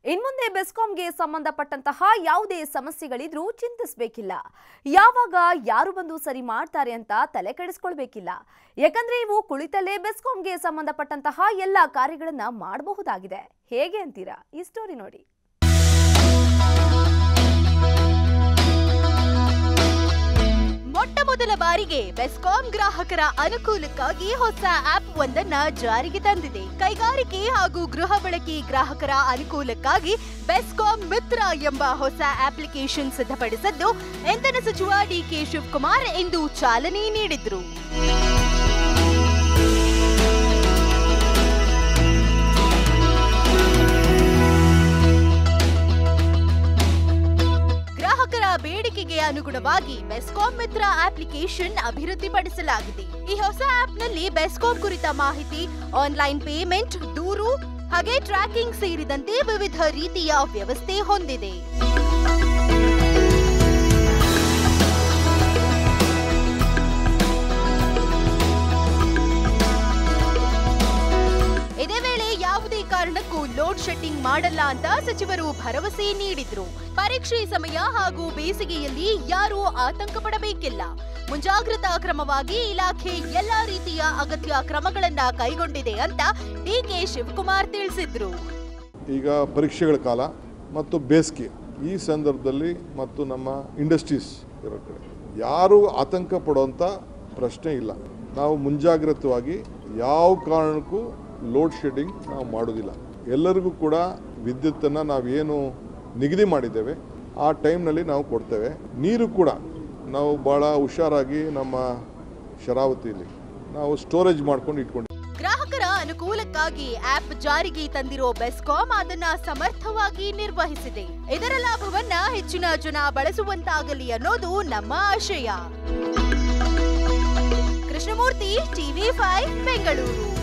ಇನ್ಮುಂದೆ ಬೆಸ್ಕಾಂಗೆ ಸಂಬಂಧಪಟ್ಟಂತಹ ಯಾವುದೇ ಸಮಸ್ಯೆಗಳಿದ್ರೂ ಚಿಂತಿಸಬೇಕಿಲ್ಲ ಯಾವಾಗ ಯಾರು ಬಂದು ಸರಿ ಮಾಡ್ತಾರೆ ಅಂತ ತಲೆ ಕೆಡಿಸ್ಕೊಳ್ಬೇಕಿಲ್ಲ ಯಾಕಂದ್ರೆ ಇವು ಕುಳಿತಲ್ಲೇ ಬೆಸ್ಕಾಂಗೆ ಸಂಬಂಧಪಟ್ಟಂತಹ ಎಲ್ಲ ಕಾರ್ಯಗಳನ್ನ ಮಾಡಬಹುದಾಗಿದೆ ಹೇಗೆ ಅಂತೀರಾ ಈ ಸ್ಟೋರಿ ನೋಡಿ ಮೊಟ್ಟ ಮೊದಲ ಬಾರಿಗೆ ಬೆಸ್ಕಾಂ ಗ್ರಾಹಕರ ಅನುಕೂಲಕ್ಕಾಗಿ ಹೊಸ ಆಪ್ ಒಂದನ್ನ ಜಾರಿಗೆ ತಂದಿದೆ ಕೈಗಾರಿಕೆ ಹಾಗೂ ಗೃಹ ಬಳಕೆ ಗ್ರಾಹಕರ ಅನುಕೂಲಕ್ಕಾಗಿ ಬೆಸ್ಕಾಂ ಮಿತ್ರ ಎಂಬ ಹೊಸ ಅಪ್ಲಿಕೇಶನ್ ಸಿದ್ಧಪಡಿಸಿದ್ದು ಇಂಧನ ಸಚಿವ ಡಿಕೆ ಶಿವಕುಮಾರ್ ಇಂದು ಚಾಲನೆ ನೀಡಿದ್ರು ಗ್ರಾಹಕರ ಬೇಡಿಕೆಗೆ ಅನುಗುಣವಾಗಿ ಬೆಸ್ಕಾಂ ಮಿತ್ರ ಅಪ್ಲಿಕೇಶನ್ ಅಭಿವೃದ್ಧಿಪಡಿಸಲಾಗಿದೆ ಈ ಹೊಸ ಆಪ್ನಲ್ಲಿ ಬೆಸ್ಕಾಂ ಕುರಿತ ಮಾಹಿತಿ ಆನ್ಲೈನ್ ಪೇಮೆಂಟ್ ದೂರು ಹಾಗೆ ಟ್ರ್ಯಾಕಿಂಗ್ ಸೇರಿದಂತೆ ವಿವಿಧ ರೀತಿಯ ವ್ಯವಸ್ಥೆ ಹೊಂದಿದೆ ಇದೇ ವೇಳೆ ಯಾವುದೇ ಕಾರಣಕ್ಕೂ ಲೋಡ್ ಶೆಡ್ಡಿಂಗ್ ಮಾಡಲ್ಲ ಅಂತ ಸಚಿವರು ಭರವಸೆ ನೀಡಿದ್ರು ಪರೀಕ್ಷೆ ಸಮಯ ಹಾಗೂ ಬೇಸಿಗೆಯಲ್ಲಿ ಯಾರೂ ಆತಂಕ ಪಡಬೇಕಿಲ್ಲ ಮುಂಜಾಗ್ರತಾ ಕ್ರಮವಾಗಿ ಇಲಾಖೆ ಎಲ್ಲಾ ರೀತಿಯ ಅಗತ್ಯ ಕ್ರಮಗಳನ್ನ ಕೈಗೊಂಡಿದೆ ಅಂತ ಡಿಕೆ ಶಿವಕುಮಾರ್ ತಿಳಿಸಿದ್ರು ಈಗ ಪರೀಕ್ಷೆಗಳ ಕಾಲ ಮತ್ತು ಬೇಸಿಗೆ ಈ ಸಂದರ್ಭದಲ್ಲಿ ಮತ್ತು ನಮ್ಮ ಇಂಡಸ್ಟ್ರೀಸ್ ಇರೋ ಕಡೆ ಯಾರೂ ಆತಂಕ ಪಡುವಂಥ ಪ್ರಶ್ನೆ ಇಲ್ಲ ನಾವು ಮುಂಜಾಗ್ರತವಾಗಿ ಯಾವ ಕಾರಣಕ್ಕೂ ಲೋಡ್ ಶೆಡ್ಡಿಂಗ್ ನಾವು ಮಾಡೋದಿಲ್ಲ ಎಲ್ಲರಿಗೂ ಕೂಡ ವಿದ್ಯುತ್ತನ್ನು ನಾವೇನು ನಿಗದಿ ಮಾಡಿದ್ದೇವೆ ಆ ಟೈಮ್ನಲ್ಲಿ ನಾವು ಕೊಡ್ತೇವೆ ನೀರು ಕೂಡ ನಾವು ಭಾಳ ಹುಷಾರಾಗಿ ನಮ್ಮ ಶರಾವತಿಯಲ್ಲಿ ನಾವು ಸ್ಟೋರೇಜ್ ಮಾಡ್ಕೊಂಡು ಇಟ್ಕೊಂಡು ಗ್ರಾಹಕರ ಅನುಕೂಲಕ್ಕಾಗಿ ಆಪ್ ಜಾರಿಗೆ ತಂದಿರೋ ಬೆಸ್ಕಾಂ ಅದನ್ನ ಸಮರ್ಥವಾಗಿ ನಿರ್ವಹಿಸಿದೆ ಇದರ ಲಾಭವನ್ನ ಹೆಚ್ಚಿನ ಜನ ಬಳಸುವಂತಾಗಲಿ ಅನ್ನೋದು ನಮ್ಮ ಆಶಯ ಕೃಷ್ಣಮೂರ್ತಿ ಟಿವಿ ಫೈವ್ ಬೆಂಗಳೂರು